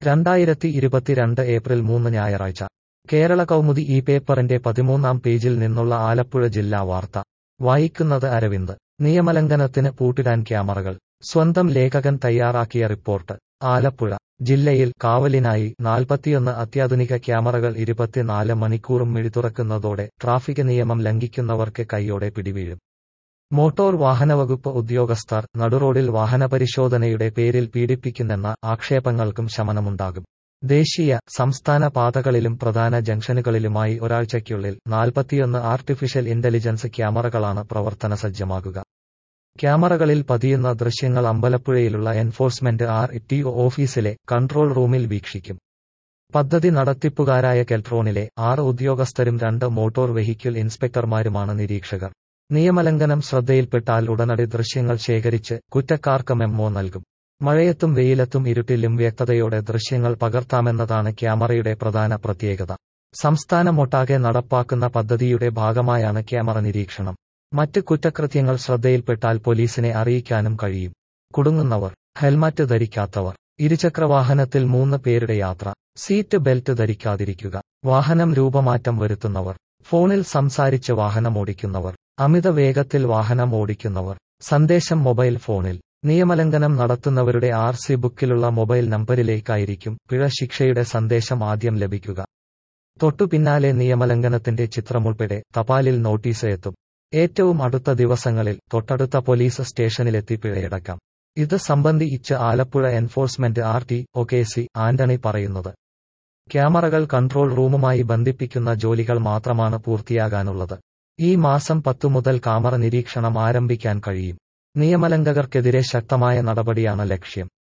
രണ്ടായിരത്തി ഇരുപത്തിരണ്ട് ഏപ്രിൽ മൂന്ന് ഞായറാഴ്ച കേരള കൗമുദി ഈ പേപ്പറിന്റെ പതിമൂന്നാം പേജിൽ നിന്നുള്ള ആലപ്പുഴ ജില്ലാ വാർത്ത വായിക്കുന്നത് അരവിന്ദ് നിയമലംഘനത്തിന് പൂട്ടിടാൻ ക്യാമറകൾ സ്വന്തം ലേഖകൻ തയ്യാറാക്കിയ റിപ്പോർട്ട് ആലപ്പുഴ ജില്ലയിൽ കാവലിനായി നാൽപ്പത്തിയൊന്ന് അത്യാധുനിക ക്യാമറകൾ ഇരുപത്തിനാല് മണിക്കൂറും മിഴിതുറക്കുന്നതോടെ ട്രാഫിക് നിയമം ലംഘിക്കുന്നവർക്ക് കൈയോടെ പിടിവീഴും മോട്ടോർ വാഹനവകുപ്പ് ഉദ്യോഗസ്ഥർ നടുറോഡിൽ വാഹനപരിശോധനയുടെ പേരിൽ പീഡിപ്പിക്കുന്നെന്ന ആക്ഷേപങ്ങൾക്കും ശമനമുണ്ടാകും ദേശീയ സംസ്ഥാന പാതകളിലും പ്രധാന ജംഗ്ഷനുകളിലുമായി ഒരാഴ്ചയ്ക്കുള്ളിൽ നാൽപ്പത്തിയൊന്ന് ആർട്ടിഫിഷ്യൽ ഇന്റലിജൻസ് ക്യാമറകളാണ് പ്രവർത്തനസജ്ജമാകുക ക്യാമറകളിൽ പതിയുന്ന ദൃശ്യങ്ങൾ അമ്പലപ്പുഴയിലുള്ള എൻഫോഴ്സ്മെന്റ് ആർ ടി ഓഫീസിലെ കൺട്രോൾ റൂമിൽ വീക്ഷിക്കും പദ്ധതി നടത്തിപ്പുകാരായ കെൽട്രോണിലെ ആറ് ഉദ്യോഗസ്ഥരും രണ്ട് മോട്ടോർ വെഹിക്കിൾ ഇൻസ്പെക്ടർമാരുമാണ് നിരീക്ഷകർ നിയമലംഘനം ശ്രദ്ധയിൽപ്പെട്ടാൽ ഉടനടി ദൃശ്യങ്ങൾ ശേഖരിച്ച് കുറ്റക്കാർക്ക് മെമ്മോ നൽകും മഴയത്തും വെയിലത്തും ഇരുട്ടിലും വ്യക്തതയോടെ ദൃശ്യങ്ങൾ പകർത്താമെന്നതാണ് ക്യാമറയുടെ പ്രധാന പ്രത്യേകത സംസ്ഥാനമൊട്ടാകെ നടപ്പാക്കുന്ന പദ്ധതിയുടെ ഭാഗമായാണ് ക്യാമറ നിരീക്ഷണം മറ്റ് കുറ്റകൃത്യങ്ങൾ ശ്രദ്ധയിൽപ്പെട്ടാൽ പോലീസിനെ അറിയിക്കാനും കഴിയും കുടുങ്ങുന്നവർ ഹെൽമറ്റ് ധരിക്കാത്തവർ ഇരുചക്രവാഹനത്തിൽ മൂന്ന് പേരുടെ യാത്ര സീറ്റ് ബെൽറ്റ് ധരിക്കാതിരിക്കുക വാഹനം രൂപമാറ്റം വരുത്തുന്നവർ ഫോണിൽ സംസാരിച്ച് വാഹനമോടിക്കുന്നവർ അമിത വേഗത്തിൽ വാഹനം ഓടിക്കുന്നവർ സന്ദേശം മൊബൈൽ ഫോണിൽ നിയമലംഘനം നടത്തുന്നവരുടെ ആർ സി ബുക്കിലുള്ള മൊബൈൽ നമ്പരിലേക്കായിരിക്കും പിഴ ശിക്ഷയുടെ സന്ദേശം ആദ്യം ലഭിക്കുക തൊട്ടു പിന്നാലെ നിയമലംഘനത്തിന്റെ ചിത്രമുൾപ്പെടെ തപാലിൽ നോട്ടീസ് എത്തും ഏറ്റവും അടുത്ത ദിവസങ്ങളിൽ തൊട്ടടുത്ത പോലീസ് സ്റ്റേഷനിലെത്തി പിഴയടക്കാം ഇത് സംബന്ധിച്ച് Alappuzha enforcement R T O K C Antony പറയുന്നത് ക്യാമറകൾ കൺട്രോൾ റൂമുമായി ബന്ധിപ്പിക്കുന്ന ജോലികൾ മാത്രമാണ് പൂർത്തിയാകാനുള്ളത് ഈ മാസം പത്തു മുതൽ കാമറ നിരീക്ഷണം ആരംഭിക്കാൻ കഴിയും നിയമലംഘകർക്കെതിരെ ശക്തമായ നടപടിയാണ് ലക്ഷ്യം